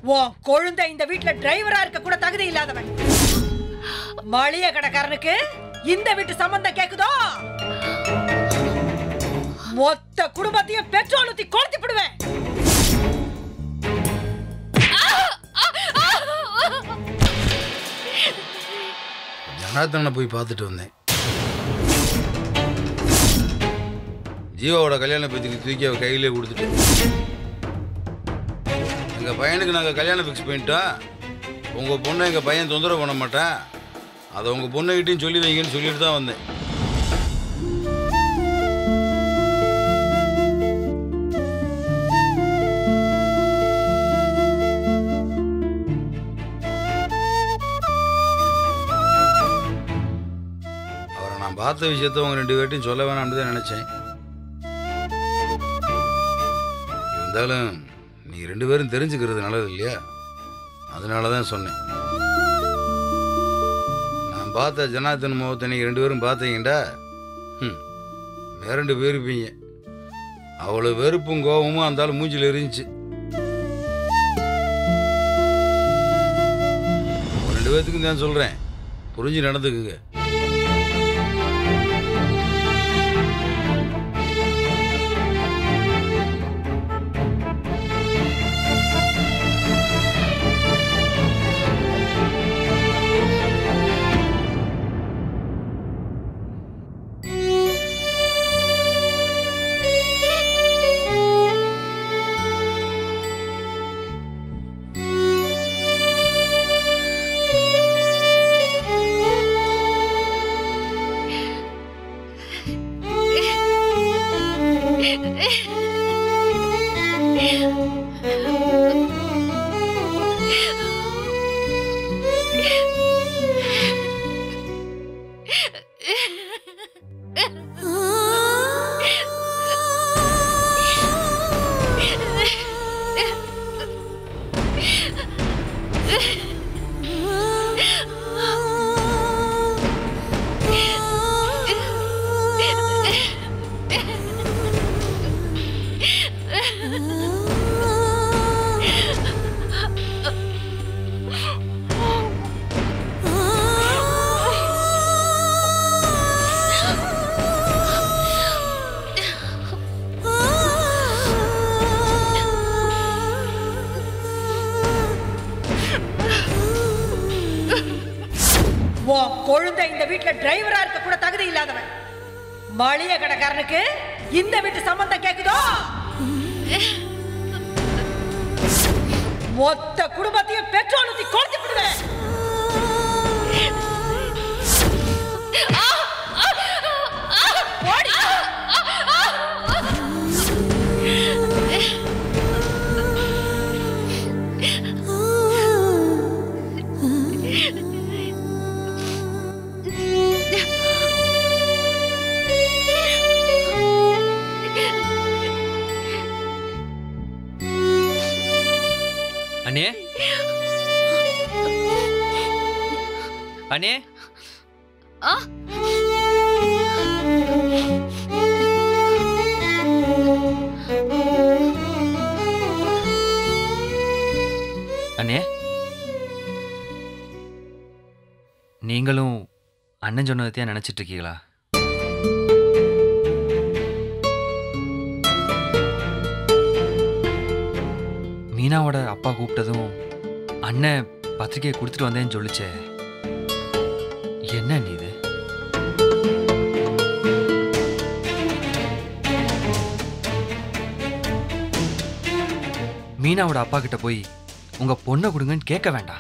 உன் கொழுந்த இந்த வீட்ல டிரைவரா இருக்க கூட தகுதி இல்லாதவன் மளிகை கடைக்காரனுக்கு இந்த வீட்டு சம்பந்தம் கேக்குதோ மொத்த குடும்பத்தையும் பெட்ரோல் ஊத்தி கொளுத்தி விடுவேன் ஜனார்த்தனை போய் பார்த்துட்டு வந்தேன் ஜீவாவோட கல்யாண பத்திரிக்கை தூக்கி அவ கையிலே கொடுத்துட்டு எங்கள் பையனுக்கு நாங்கள் கல்யாணம் ஃபிக்ஸ் பண்ணிட்டோம் உங்கள் பொண்ணை எங்கள் பையன் தொந்தரவு பண்ண மாட்டேன் அதை உங்கள் பொண்ணுகிட்டையும் சொல்லி வைங்கன்னு சொல்லிட்டு தான் வந்தேன் அவரை நான் பார்த்த விஷயத்த உங்க ரெண்டு பேர்ட்டையும் சொல்ல வேணாம்னு தான் நினைச்சேன் இருந்தாலும் நீ ரெண்டு பேரும் தெரிஞ்சுக்கிறது நல்லது இல்லையா அதனால தான் சொன்னேன் நான் பார்த்த ஜனார்த்தன் முகத்தை நீங்கள் ரெண்டு பேரும் பார்த்தீங்கடா ம் மிரண்டு போயிருப்பீங்க அவ்வளோ வெறுப்பும் கோபமும் அந்த ஆள் மூஞ்சில் இருந்துச்சு உங்க ரெண்டு பேர்த்துக்கும் தான் சொல்கிறேன் புரிஞ்சு நடந்துக்குங்க உன் கொழுந்த இந்த வீட்ல டிரைவரா இருக்க கூட தகுதி இல்லாதவன் மளிகை கடைக்காரனுக்கு இந்த வீட்டு சம்பந்தம் கேக்குதோ மொத்த குடும்பத்தையும் பெட்ரோல் ஊத்தி கொளுத்தி விடுவேன் ஓடி. அண்ணே அண்ணே அண்ணே நீங்களும் அண்ணன் சொன்னதையா நினைச்சிட்டு இருக்கீங்களா மீனாவோட அப்பா கூப்பிட்டதும் அண்ணன் பத்திரிக்கையை கொடுத்துட்டு வந்தேன்னு சொல்லிச்சே என்ன நீ இது மீனாவோட அப்பா கிட்ட போய் உங்க பொண்ணை கொடுங்கன்னு கேட்க வேண்டாம்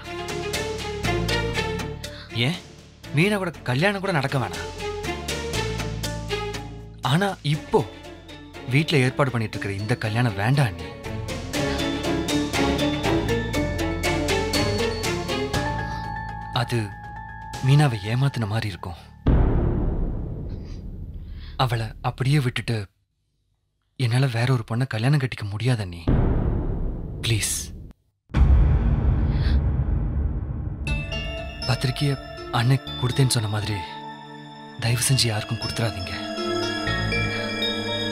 ஏன் மீனாவோட கல்யாணம் கூட நடக்க வேணாம் ஆனா இப்போ வீட்ல ஏற்பாடு பண்ணிட்டு இருக்கிற இந்த கல்யாணம் வேண்டாம் நீ அது மீனாவை ஏமாத்தின மாதிரி இருக்கும் அவளை அப்படியே விட்டுட்டு என்னால வேற ஒரு பொண்ணை கல்யாணம் கட்டிக்க முடியாத நீ ப்ளீஸ் பத்திரிக்கைய அன்னைக்கு கொடுத்தேன்னு சொன்ன மாதிரி தயவு செஞ்சு யாருக்கும் கொடுத்துறாதீங்க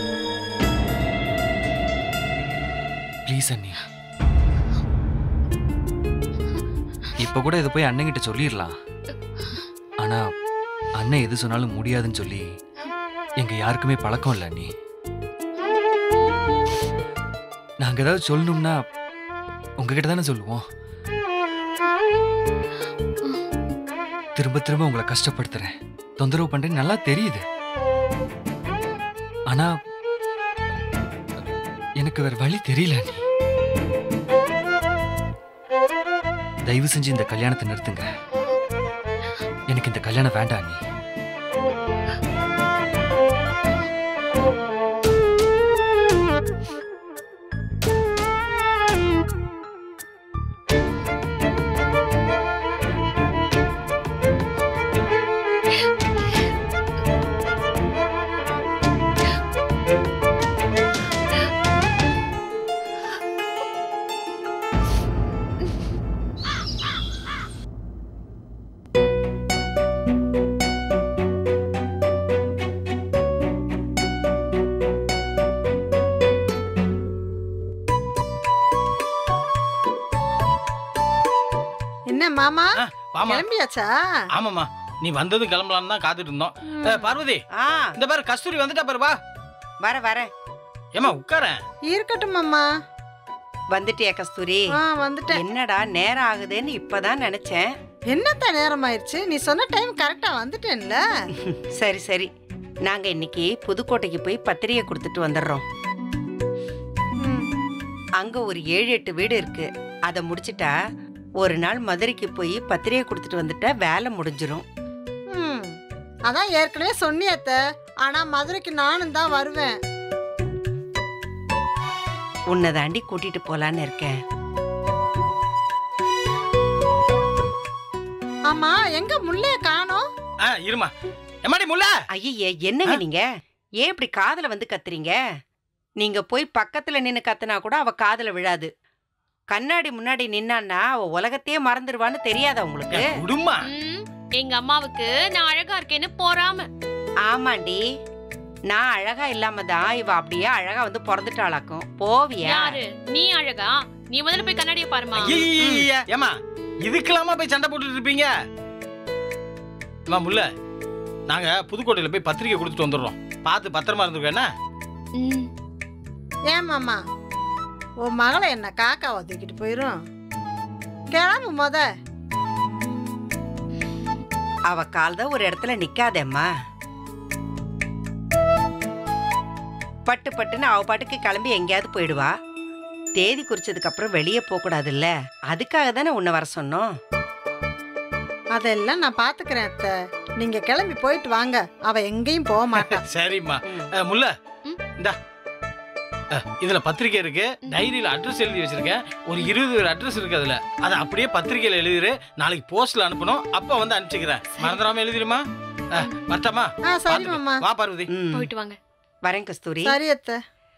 ப்ளீஸ் அண்ணி இப்ப கூட இதை போய் அண்ணன்கிட்ட சொல்லிடலாம் ஆனா அண்ணன் எது சொன்னாலும் முடியாதுன்னு சொல்லி எங்க யாருக்குமே பழக்கம் இல்லை நீ நாங்க ஏதாவது சொல்லணும்னா உங்ககிட்ட தானே சொல்லுவோம் திரும்ப திரும்ப உங்களை கஷ்டப்படுத்துறேன் தொந்தரவு பண்றேன்னு நல்லா தெரியுது ஆனா எனக்கு வேற வழி தெரியல நீ தயவு செஞ்சு இந்த கல்யாணத்தை நிறுத்துங்க எனக்கு இந்த கல்யாணம் வேண்டாம் நீ என்ன மாமா ஆ, வாமா கிளம்பியாச்சா ஆமாம்மா நீ வந்ததும் கிளம்பலான்னு தான் காத்துட்டு இருந்தோம் ஏ, பார்வதி ஆ இந்த பாரு கஸ்தூரி வந்துட்டா பாரு வா வர வர ஏமா உட்காரேன் இருக்கட்டும் மாமா வந்துட்டியா கஸ்தூரி ஆ வந்துட்டேன் என்னடா நேரம் ஆகுதுன்னு இப்பதான் நினைச்சேன் என்னத்த நேரம் ஆயிடுச்சு நீ சொன்ன டைம் கரெக்டா வந்துட்டேன்ல சரி சரி நாங்க இன்னைக்கு புதுக்கோட்டைக்கு போய் பத்திரிகை கொடுத்துட்டு வந்துடுறோம் ம், அங்க ஒரு ஏழு எட்டு வீடு இருக்கு அதை முடிச்சிட்டா ஒரு நாள் மதுரைக்கு போய் பத்திரிகை கொடுத்துட்டு வந்துட்டா வேலை முடிஞ்சிரும் ம். அதான் ஏற்கனவே சொன்னியத்த ஆனா மதுரைக்கு நானும் தான் வருவேன் உன்னை தாண்டி கூட்டிட்டு போலான்னு இருக்கேன் ஆமா எங்க முள்ளைய காணோம் ஆ இருமா எம்மாடி முல்ல ஐயே என்னங்க நீங்க ஏன் இப்படி காதுல வந்து கத்துறீங்க நீங்க போய் பக்கத்துல நின்னு கத்துனா கூட அவ காதுல விழாது கண்ணாடி முன்னாடி நின்னான்னா அவ உலகத்தையே மறந்துடுவான்னு தெரியாதா உங்களுக்கு விடுமா ம், எங்க அம்மாவுக்கு நான் அழகா இருக்கேன்னு போறாம ஆமாண்டி நான் அழகா இல்லாம தான் இவ அப்படியே அழகா வந்து பிறந்துட்டாளாக்கும் போவியா யாரு நீ அழகா நீ முதல்ல போய் கண்ணாடிய பாருமா ஐயையையே, ஏம்மா இதுக்கெல்லாமா போய் சண்டை போட்டுட்டு இருப்பீங்க அம்மா முல்ல நாங்க புதுக்கோட்டையில போய் பத்திரிக்கை கொடுத்துட்டு வந்துடுறோம் பார்த்து பத்திரமா இருந்துருக்கோம் என்ன ம், ஏன் மாமா உன் மகளை என்ன காக்கா ஒதுக்கிட்டு போயிரும் கிளம்பு முத அவ கால் தான் ஒரு இடத்துல நிக்காதேம்மா பட்டு பட்டுன்னு அவ பாட்டுக்கு கிளம்பி எங்கேயாவது போயிடுவா தேதி குறிச்சதுக்கு அப்புறம் வெளியே போக கூடாதுல்ல அதுக்காக தானே உன்னை வர சொன்னோம் அதெல்லாம் நான் பாத்துக்கிறேன் அத்தை நீங்க கிளம்பி போயிட்டு வாங்க அவ எங்கேயும் போக மாட்டா சரிம்மா அஹ், முல்ல ம். இந்தா அஹ், இதுல பத்திரிக்கை இருக்கு டைரியில அட்ரஸ் எழுதி வச்சிருக்கேன் ஒரு இருபது அட்ரஸ் இருக்கு அதுல அதை அப்படியே பத்திரிக்கையில எழுதிரு நாளைக்கு போஸ்ட்ல அனுப்பணும் அப்ப வந்து அனுப்பிச்சுக்கிறேன் மறந்துடாம எழுதிருமா அஹ், வரட்டாமா ஆ சரி பார்த்துக்க. மாமா வா பார்வதி ம், போயிட்டு வாங்க வரேன் கஸ்தூரி சரி அத்தை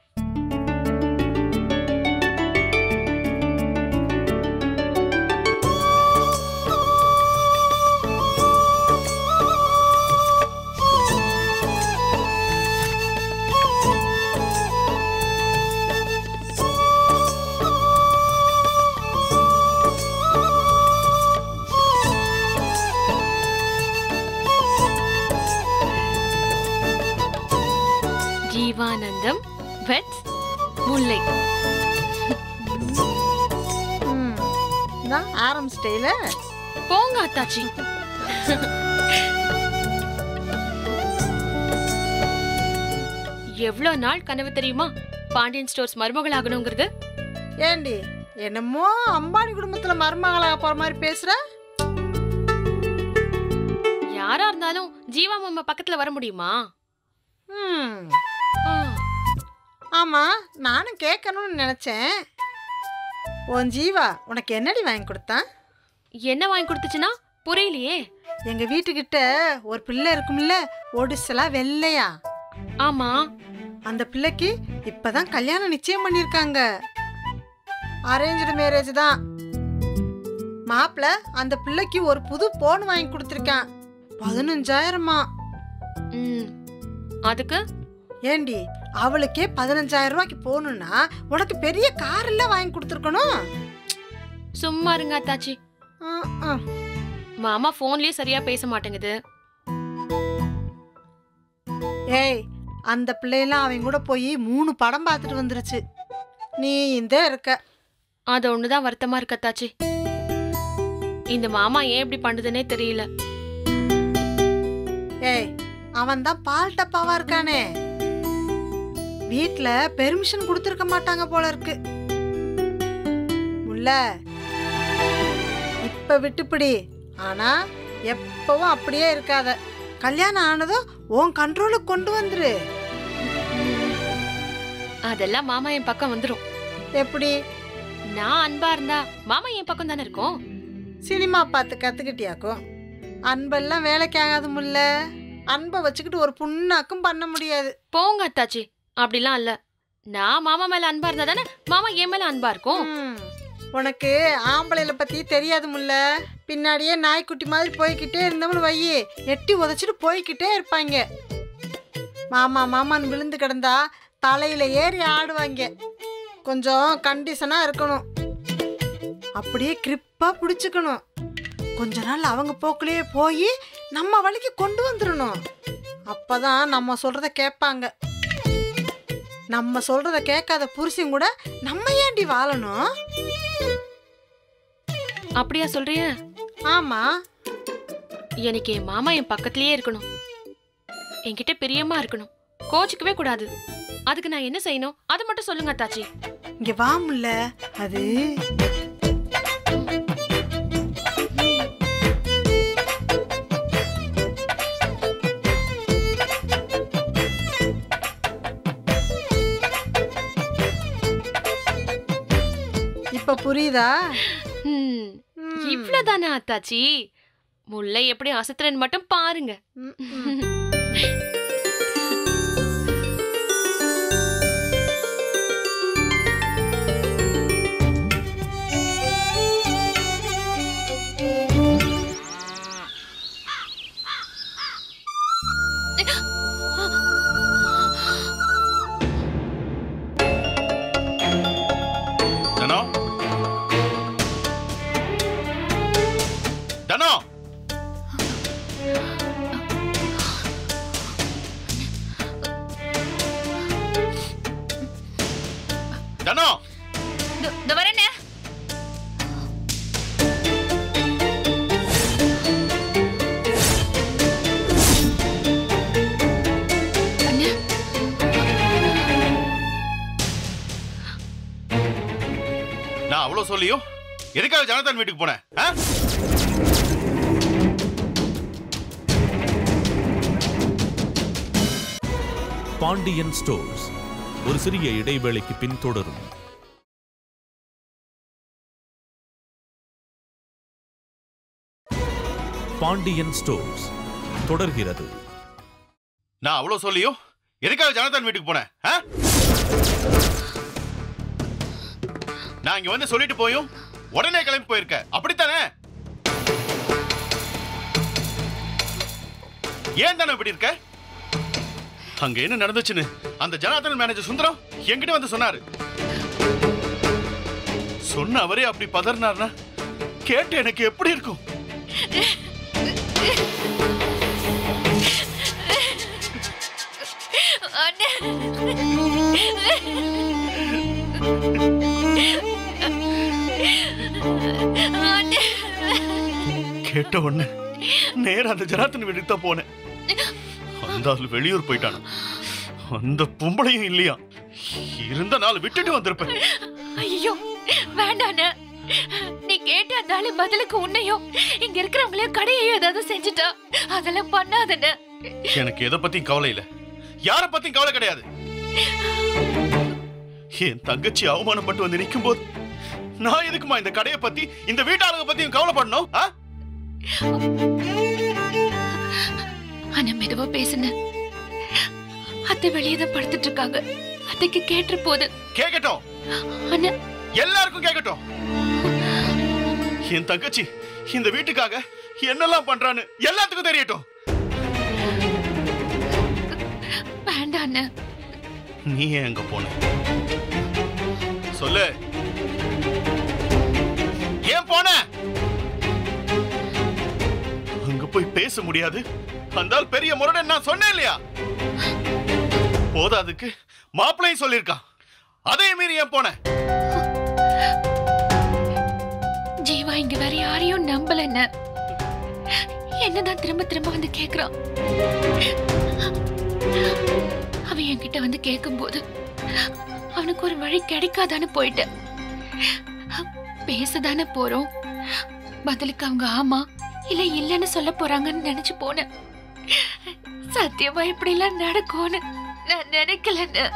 ஜீவானந்தம் வெட்ஸ் முல்லை ம் இதான் ஆரம்பிச்சிட்டேல போங்க அத்தாச்சி எவ்வளவு நாள் கனவு தெரியுமா பாண்டியன் ஸ்டோர்ஸ் மருமகளாகணுங்கிறது ஏண்டி என்னமோ அம்பானி குடும்பத்துல மருமகளாக போற மாதிரி பேசுற யாரா இருந்தாலும் ஜீவா மாமா பக்கத்துல வர முடியுமா ம் ஆ, ஆமா நானும் கேட்கணும்னு நினைச்சேன் உன் ஜீவா உனக்கு என்னடி வாங்கி கொடுத்தான் என்ன வாங்கி கொடுத்துச்சுன்னா புரியலையே எங்க வீட்டுக்கிட்ட ஒரு பிள்ளை இருக்கும்ல ஒடிசலா வெள்ளையா ஆமா அந்த பிள்ளைக்கு இப்பதான் கல்யாணம் நிச்சயம் பண்ணிருக்காங்க அரேஞ்சு மேரேஜ் தான் மாப்பிள்ள அந்த பிள்ளைக்கு ஒரு புது போன் வாங்கி கொடுத்துருக்கான் பதினஞ்சாயிரமா ம் அதுக்கு ஏண்டி அவளுக்கே பதினஞ்சாயிரம் ரூபாய்க்கு போகணும்னா உனக்கு பெரிய கார் எல்லாம் வாங்கி கொடுத்துருக்கணும் சும்மா இருங்க அத்தாச்சி ம், ம். மாமா போன்லயே சரியா பேச மாட்டேங்குது ஏய் அந்த பிள்ளையெல்லாம் அவன் கூட போய் மூணு படம் பார்த்துட்டு வந்துருச்சு நீ இந்த இருக்க அது ஒண்ணுதான் வருத்தமா இருக்கு அத்தாச்சி இந்த மாமா ஏன் இப்படி பண்ணுதுன்னே தெரியல ஏய் அவன் தான் பால் டப்பாவா இருக்கானே வீட்ல பெர்மிஷன் கொடுத்துருக்க மாட்டாங்க போல இருக்கு முல்ல இப்ப விட்டுப்பிடி ஆனா எப்பவும் அப்படியே இருக்காத கல்யாணம் ஆனதும் உன் கண்ட்ரோலுக்கு கொண்டு வந்துரு அதெல்லாம் மாமா என் பக்கம் வந்துரும் எப்படி நான் அன்பா இருந்தா மாமா என் பக்கம் தானே இருக்கும் சினிமா பார்த்து கத்துக்கிட்டியாக்கும் அன்பெல்லாம் வேலைக்கு ஆகாது முல்ல அன்பை வச்சுக்கிட்டு ஒரு புண்ணாக்கும் பண்ண முடியாது போங்க அத்தாச்சி அப்படிலாம் இல்ல நான் மாமா மேல அன்பா இருந்தா தானே மாமா என் மேல அன்பா இருக்கும் ம். உனக்கு ஆம்பளைல பத்தி தெரியாது முல்ல பின்னாடியே நாய்க்குட்டி மாதிரி போய்க்கிட்டே இருந்தவனு வையி எட்டி உதைச்சிட்டு போய்க்கிட்டே இருப்பாங்க மாமா மாமான்னு விழுந்து கிடந்தா தலையில ஏறி ஆடுவாங்க கொஞ்சம் கண்டிஷனா இருக்கணும் அப்படியே கிரிப்பா பிடிச்சுக்கணும் கொஞ்ச நாள் அவங்க போக்குலயே போய் நம்ம வழிக்கு கொண்டு வந்துடணும் அப்பதான் நம்ம சொல்றத கேட்பாங்க நம்ம சொல்றத கேட்காத புருஷன் கூட நம்ம ஏன்டி வாழணும் அப்படியா சொல்றிய ஆமா எனக்கு என் மாமா என் பக்கத்திலேயே இருக்கணும் என்கிட்ட பிரியமா இருக்கணும் கோச்சிக்கவே கூடாது அதுக்கு நான் என்ன செய்யணும் அது மட்டும் சொல்லுங்க அத்தாச்சி இங்க வாமுல்ல அது இப்ப புரியுதா ஹம், ம். இவ்வளவுதானா அத்தாச்சி முல்லை எப்படி அசத்துறேன்னு மட்டும் பாருங்க ம், ம். தனோ தனோ தனோ இந்த வரேனே நான் அவ்வளவு சொல்லியும் எதுக்காக ஜனதான் வீட்டுக்கு போனேன் ஆ? பாண்டியன் ஸ்டோர்ஸ் ஒரு சிறிய இடைவேளைக்கு பின் தொடரும் பாண்டியன் ஸ்டோர்ஸ் தொடர்கிறது நான் அவ்வளவு சொல்லியும் எதுக்காக ஜனதான் வீட்டுக்கு போனேன் ஆ? நான் இங்க வந்து சொல்லிட்டு போயும் உடனே கிளம்பி போயிருக்க அப்படித்தானே ஏன் தானே இப்படி இருக்க அங்க என்ன நடந்துச்சுன்னு அந்த ஜனார்தன் மேனேஜர் சுந்தரம் என்கிட்ட வந்து சொன்னாரு சொன்ன அவரே அப்படி பதறினார்னா கேட்டு எனக்கு எப்படி இருக்கும் கேட்ட உடனே நேரா அந்த ஜனார்தன் வீட்டுக்கு தான் போனேன் அந்த ஆள் வெளியூர் போயிட்டான் அந்த பொம்பளையும் இல்லையா இருந்த நாள் விட்டுட்டு வந்திருப்பேன் ஐயோ வேண்டாண்ணே நீ கேட்ட அந்த ஆளு பதிலுக்கு உன்னையும் இங்க இருக்கிறவங்களையும் கடையையும் ஏதாவது செஞ்சுட்டா அதெல்லாம் பண்ணாதண்ணே எனக்கு எதை பத்தியும் கவலை இல்ல யார பத்தியும் கவலை கிடையாது என் தங்கச்சி அவமானப்பட்டு வந்து நிற்கும் போது நான் எதுக்குமா இந்த கடையை பத்தி இந்த வீட்டாளுங்க பத்தியும் கவலைப்படணும் ஆ? ஆனா மெதுவா பேசுன அத்தை வெளியே தான் படுத்துட்டு இருக்காங்க அத்தைக்கு கேட்டு போது கேட்கட்டும் அண்ணா எல்லாருக்கும் கேட்கட்டும் என் தங்கச்சி இந்த வீட்டுக்காக என்னெல்லாம் பண்றான்னு எல்லாத்துக்கும் தெரியட்டும் வேண்டாம் அண்ணா நீ ஏன் எங்க போன சொல்லு ஏன் போன பேச முடியாது அந்தால் பெரிய முரடன் நான் சொன்னேன் இல்லையா போதாதுக்கு மாப்பிள்ளையும் சொல்லியிருக்கான் அதே மீறி ஏன் போன ஜீவா இங்க வேற யாரையும் நம்பல என்ன என்னதான் திரும்ப திரும்ப வந்து கேக்குறான் அவன் என்கிட்ட வந்து கேட்கும்போது அவனுக்கு ஒரு வழி கிடைக்காதான்னு போயிட்டேன் பேசதானே போறோம் பதிலுக்கு அவங்க ஆமா இல்ல இல்லைன்னு சொல்ல போறாங்கன்னு நினைச்சு போனேன் சத்தியமா இப்படி எல்லாம் நடக்கும்னு நான் நினைக்கலன்னு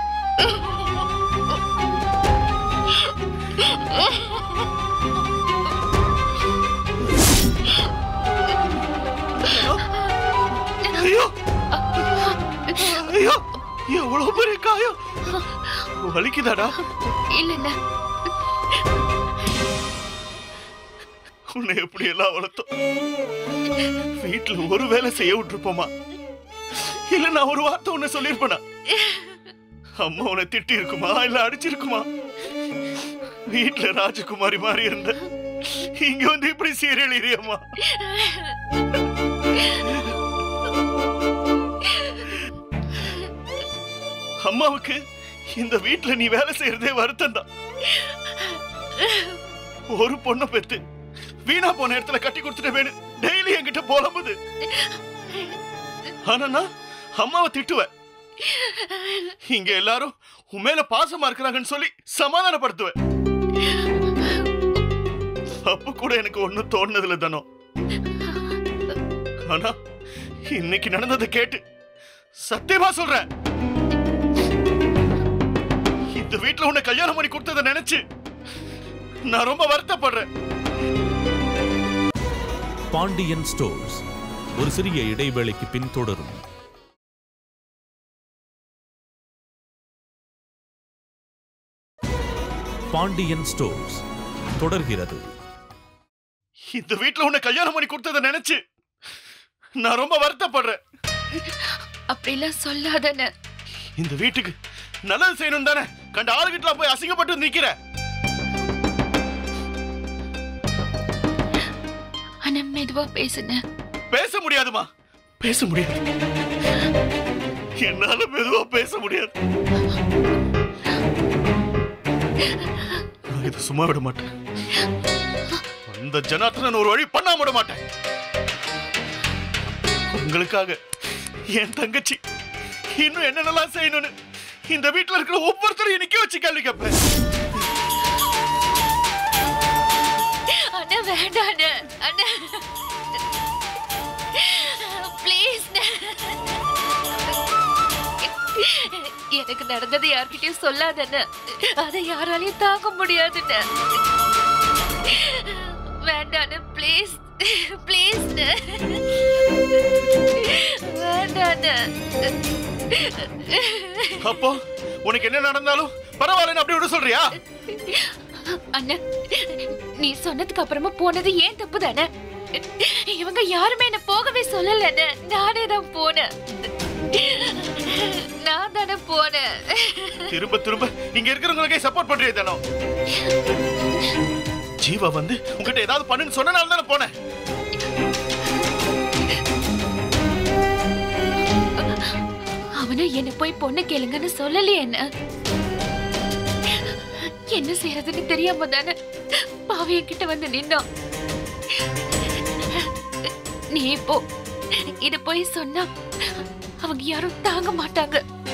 ஐயோ ஐயோ எவ்வளவு பெரிய காயம் வலிக்குதாடா இல்லைண்ணா உன்னை எப்படி எல்லாம் வளர்த்தோம் வீட்டுல ஒரு வேலை செய்ய விட்டுருப்போமா இல்ல நான் ஒரு வார்த்தை உன்னை சொல்லிருப்பேனா அம்மா உன்னை திட்டி இருக்குமா இல்ல அடிச்சிருக்குமா வீட்டுல ராஜகுமாரி மாதிரி இருந்த இங்க வந்து இப்படி சீரழியம்மா அம்மாவுக்கு இந்த வீட்டுல நீ வேலை செய்யறதே வருத்தம் தான் ஒரு பொண்ணை பெத்து வீணா போன இடத்துல கட்டி கொடுத்துட்டேன்னு டெய்லி என்கிட்ட புலம்புது ஆனா நான் அம்மாவை திட்டுவேன் இங்க எல்லாரும் உன் மேல பாசமா இருக்கிறாங்கன்னு சொல்லி சமாதானப்படுத்துவேன் அப்ப கூட எனக்கு ஒண்ணும் தோணுனதுல தானோ ஆனா இன்னைக்கு நடந்ததை கேட்டு சத்தியமா சொல்றேன் இந்த வீட்டுல உன்னை கல்யாணம் பண்ணி கொடுத்ததை நினைச்சு நான் ரொம்ப வருத்தப்படுறேன் பாண்டியன் ஸ்டோர்ஸ் ஒரு சிறிய இடைவேளைக்கு பின் தொடரும் பாண்டியன் ஸ்டோர்ஸ் தொடர்கிறது இந்த வீட்டுல உன்னை கல்யாணம் பண்ணி கொடுத்ததை நினைச்சு நான் ரொம்ப வருத்தப்படுறேன் அப்படிலாம் சொல்லாதன இந்த வீட்டுக்கு நல்லது செய்யணும் தானே கண்ட ஆளுகிட்ட போய் அசிங்கப்பட்டு நிக்கிற ஆனா மெதுவா பேசுன பேச முடியாதுமா பேச முடியாது என்னால மெதுவா பேச முடியாது நான் இதை சும்மா விட மாட்டேன் அந்த ஜனார்த்தனன் ஒரு வழி பண்ணாம விட மாட்டேன் உங்களுக்காக என் தங்கச்சி இன்னும் என்னென்னலாம் செய்யணும்னு இந்த வீட்டுல இருக்கிற ஒவ்வொருத்தரையும் நிக்க வச்சு கேள்வி கேட்பேன் அண்ணா வேண்டாம் அண்ணா அண்ணா ப்ளீஸ் எனக்கு நடந்தது யார்கிட்டயும் சொல்லாதண்ண அதை யாராலையும் தாங்க முடியாதுண்ண வேண்டாண்ண ப்ளீஸ் ப்ளீஸ் வேண்டாண்ண அப்போ உனக்கு என்ன நடந்தாலும் பரவாயில்லன்னு அப்படி விட சொல்றியா அண்ணன் நீ சொன்னதுக்கு அப்புறமா போனது ஏன் தப்பு தானே இவங்க யாருமே என்ன போகவே சொல்லலன்னு நானே தான் போனேன் நான் தானே போனேன் திரும்ப திரும்ப இங்க இருக்கிறவங்களுக்கே சப்போர்ட் பண்றியே தானோ ஜீவா வந்து உங்ககிட்ட ஏதாவது பண்ணுன்னு சொன்னனால தானே போனேன் அவனை என்ன போய் பொண்ணு கேளுங்கன்னு சொல்லலையே என்ன என்ன செய்யறதுன்னு தெரியாம தானே பாவிய கிட்ட வந்து நின்னான் நீ இப்போ இத போய் சொன்னா அவங்க யாரும் தாங்க மாட்டாங்க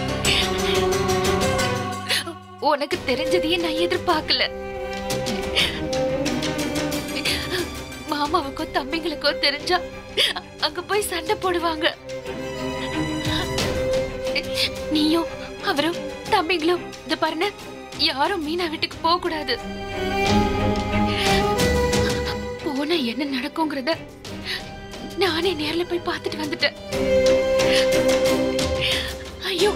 உனக்கு தெரிஞ்சதையே நான் எதிர்பார்க்கல மாமாவுக்கோ தம்பிங்களுக்கோ தெரிஞ்சா அங்க போய் சண்டை போடுவாங்க நீயும் அவரும் தம்பிங்களும் இந்த பாருங்க யாரும் மீனா வீட்டுக்கு போக கூடாது போனா என்ன நடக்குங்கிறத நானே நேர்ல போய் பார்த்துட்டு வந்துட்டேன் ஐயோ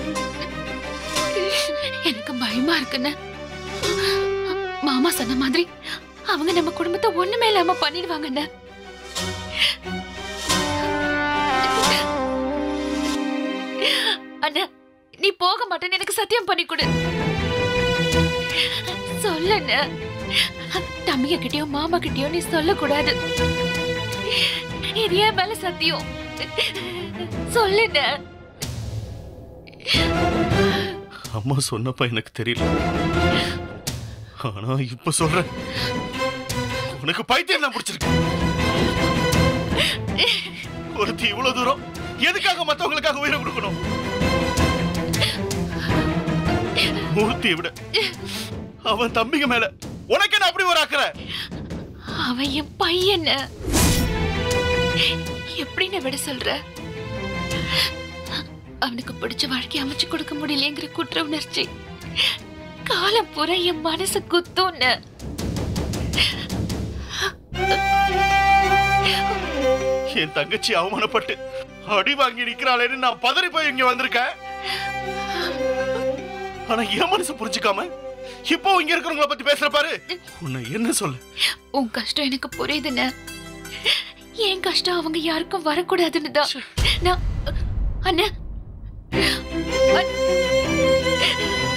எனக்கு பயமா இருக்குன்னு மாமா சொன்ன மாதிரி அவங்க நம்ம குடும்பத்தை ஒண்ணுமே இல்லாம பண்ணிடுவாங்கண்ணே அண்ணா நீ போக மாட்டேன்னு எனக்கு சத்தியம் பண்ணி கொடு சொல்லண்ண தம்பிய கிட்டயோ மாமா கிட்டயோ நீ சொல்லக்கூடாது இது ஏன் மேல சத்தியம் சொல்லுண்ண அம்மா சொன்னப்ப எனக்கு தெரியல ஆனா இப்ப சொல்றேன் உனக்கு பைத்தியம் தான் பிடிச்சிருக்கு ஒருத்தி இவ்வளவு தூரம் எதுக்காக மத்தவங்களுக்காக உயிரை கொடுக்கணும் மூர்த்தியை விட அவன் தம்பிங்க மேல உனக்கு என்ன அப்படி ஒரு அக்கறை அவன் என் பையன் எப்படின்னு விட சொல்ற அவனுக்கு பிடிச்ச வாழ்க்கைய அமைச்சு கொடுக்க முடியலங்கிற குற்ற உணர்ச்சி காலம் பூரா என் மனசு குத்தும்னு என் தங்கச்சி அவமானப்பட்டு அடி வாங்கி நிக்கிறாளேன்னு நான் பதறி போய் இங்க வந்திருக்கேன் ஆனா என் மனசு புரிஞ்சுக்காம இப்போ இங்க இருக்கிறவங்கள பத்தி பேசுற பாரு உன்னை என்ன சொல்ல உன் கஷ்டம் எனக்கு புரியுதுன்னு என் கஷ்டம் அவங்க யாருக்கும் வரக்கூடாதுன்னு தான் நான் அண்ணா அண்ணா.